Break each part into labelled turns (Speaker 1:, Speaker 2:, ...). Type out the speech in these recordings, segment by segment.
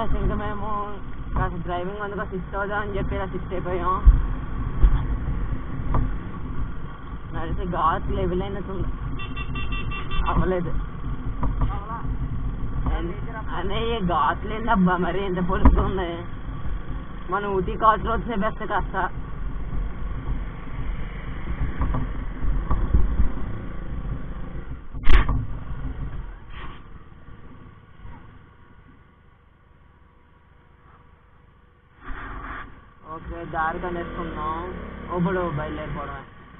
Speaker 1: guys ఇంకా మేము కాస్త డ్రైవింగ్ అందుకు సిక్స్ అవుదా అని చెప్పి ఇలా సిక్స్ అయిపోయాం నడిచి ఘాట్ లెవెల్ అయినట్టుంది అవ్వలేదు అనే ఈ ఘాట్లు ఏంటబ్బా మరి ఎంత పొలుస్తూ ఉంది మన ఊటీ ఘాట్లు వచ్చే బెస్ట్ కాస్త ఓకే దారి కనేసుకున్నాం ఇప్పుడు బయలుదేరిపోవడం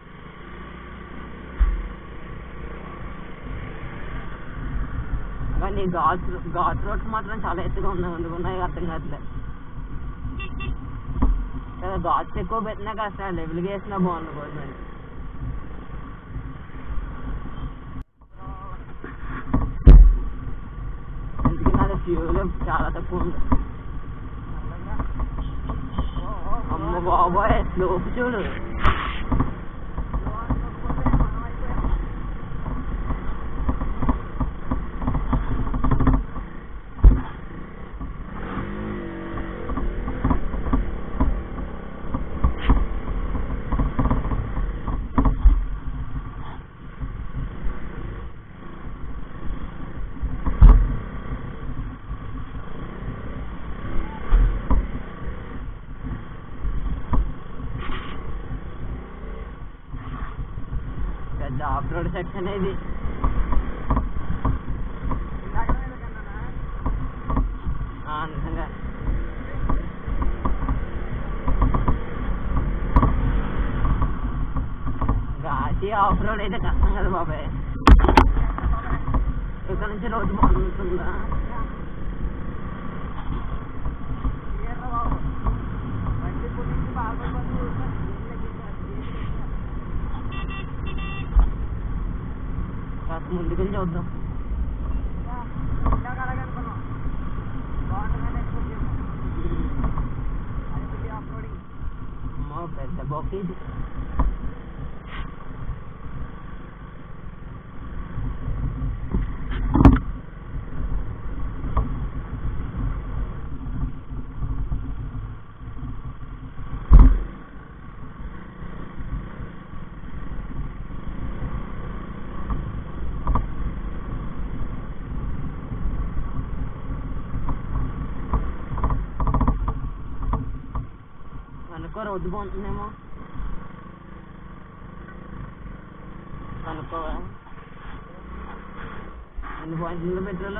Speaker 1: కానీ ఘాట్ ఘాట్ రోడ్స్ మాత్రం చాలా ఎత్తుగా ఉన్నాయి ఎందుకు ఉన్నాయి అర్థం కావట్లే కదా ఘాట్స్ ఎక్కువ పెట్టినా కాస్త లెవెల్గా వేసినా బాగుంది గవర్నమెంట్ ఎందుకంటే అది ఫ్యూల్ చాలా తక్కువ ఉంది అమ్మ బాబాయ్ స్లోప్ చూడు పెద్ద ఆఫ్ రోడ్ సెక్షన్ ఇది ఆ, నిజంగా ఘాటి ఆఫ్ రోడ్ అయితే కష్టం కదా బాబాయ్ ఇక్కడ నుంచి రోడ్డు బాగుంటుందా కాస్త ముందుకు చూద్దాం అమ్మో పెద్ద బొక్క ఇది కనుక్కో రోడ్డు బాగుంటుందేమో కనుక్కో ఎన్ని పాయింట్లు ఉంది పెట్రోల్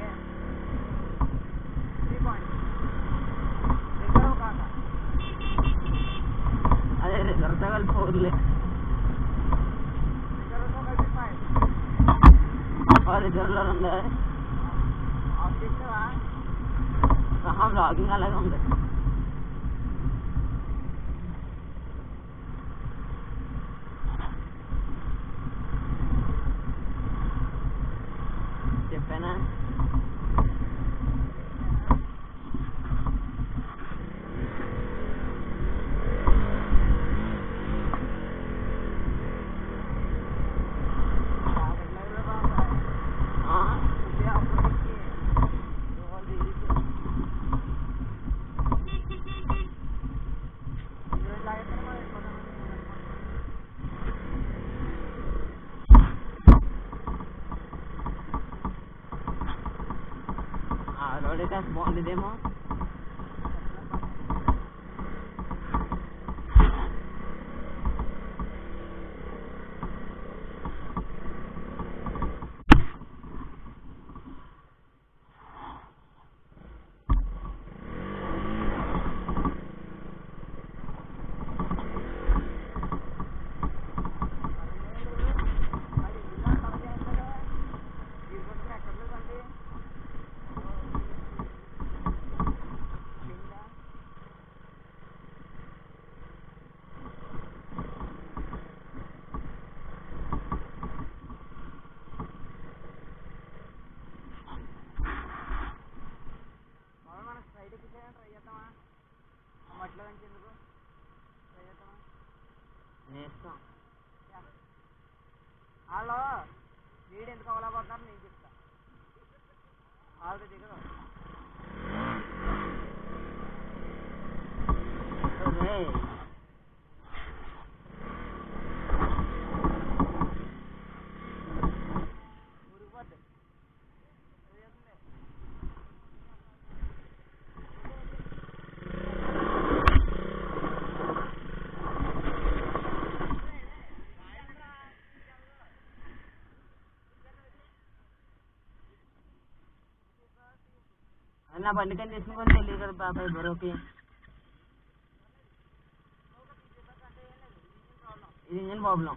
Speaker 1: అదే రిజర్వ్తో కలిపి ఫోర్లే రిజర్వ్లో ఉందా బ్లాగింగ్ అలాగే ఉంది చెప్పానా ఆ, ఆ రోడ్ కాస్త బాగుండేదేమో నేస్తాం
Speaker 2: వాళ్ళు వీడు ఎందుకు అవ్వలేకపోతున్నారు నేను చెప్తా వాళ్ళది దిగదు
Speaker 1: నా బండి కానీ తీసుకుని తెలియదు కదా బాబాయ్ బరోకి ఇది ఇంజన్ ప్రాబ్లం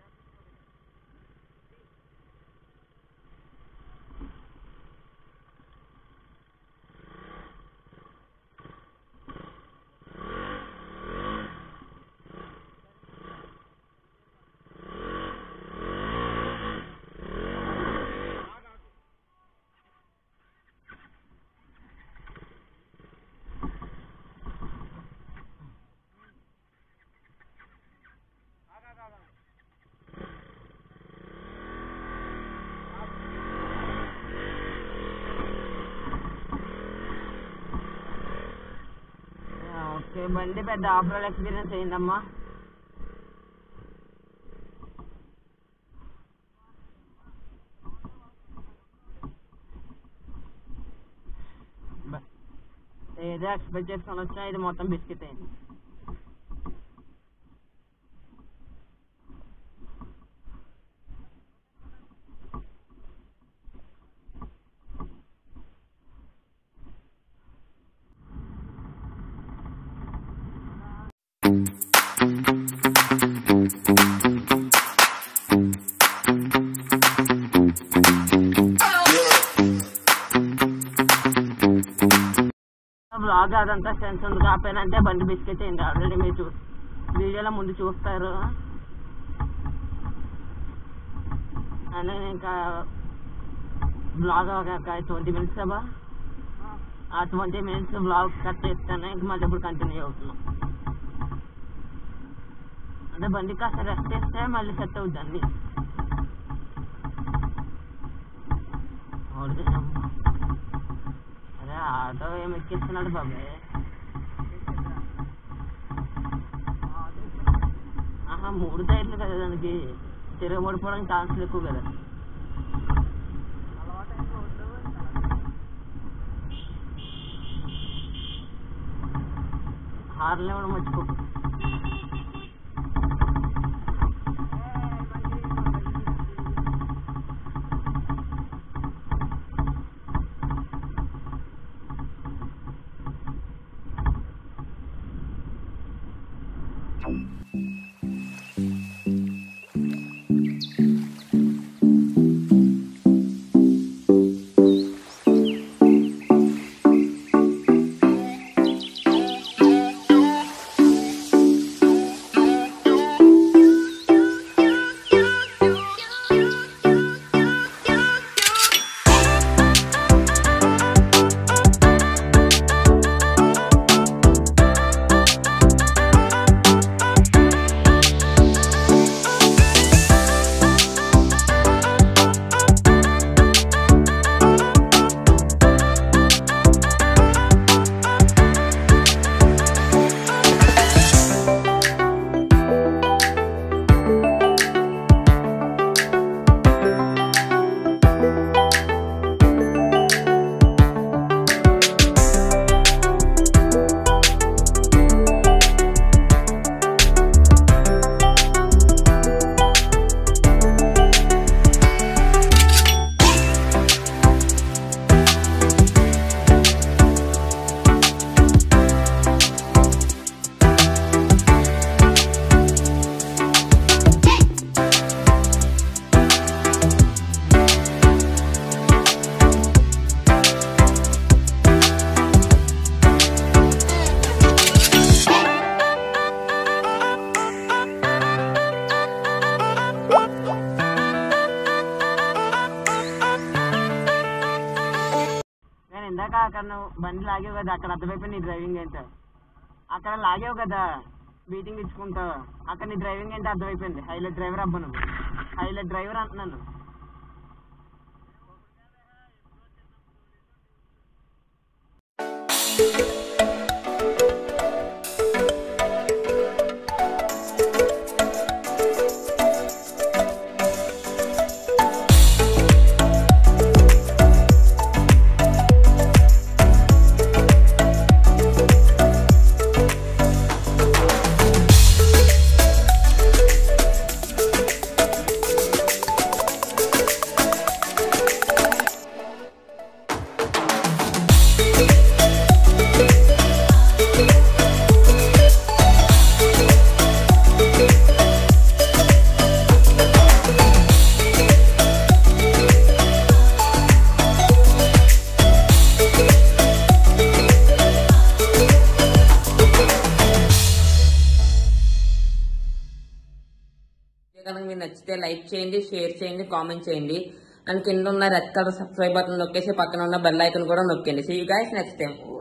Speaker 1: ఆ, ఓకే బండి పెద్ద ఆఫ్ రోడ్ ఎక్స్పీరియన్స్ అయిందమ్మా బ- ఏదో ఎక్స్పెక్ట్ చేసుకొని వచ్చినా ఇది మొత్తం బిస్కెట్ అయింది బ్లాగ్ అదంతా సెన్స్ ఉంది కాకపోయినంటే బండి బిస్కెట్ అయింది ఆల్రెడీ మీరు చూ వీడియోలో ముందు చూస్తారు అని ఇంకా బ్లాగ్ ఒక ట్వంటీ మినిట్స్ అబ్బా ఆ ట్వంటీ మినిట్స్ బ్లాగ్ కట్ చేస్తాను ఇంక మళ్ళీ ఇప్పుడు కంటిన్యూ అవుతున్నాం అంటే బండి కాస్త రెస్ట్ చేస్తే మళ్ళీ సెట్ అవుద్ది అన్ని అరే ఆటో ఏం ఎక్కిస్తున్నాడు బాబాయ్ ఆహా మూడు టైర్లు కదా దానికి తిరగబడిపోవడానికి ఛాన్సులు ఎక్కువ కదా హార్లు ఇవ్వడం మర్చిపో నేను ఇందాక అక్కడ నువ్వు బండి లాగావు కదా అక్కడ అర్థమైపోయి నీ డ్రైవింగ్ ఏంటో అక్కడ లాగావు కదా బీటింగ్ ఇచ్చుకుంటావు అక్కడ నీ డ్రైవింగ్ ఏంటో అర్థమైపోయింది హైలైట్ డ్రైవర్ అబ్బా నువ్వు హైలైట్ డ్రైవర్ అంటున్నాను
Speaker 2: చేయండి షేర్ చేయండి కామెంట్ చేయండి అండ్ కింద ఉన్న రెడ్ కలర్ సబ్స్క్రైబ్ బటన్ నొక్కేసి పక్కన ఉన్న బెల్ ఐకన్ కూడా నొక్కండి see you guys next time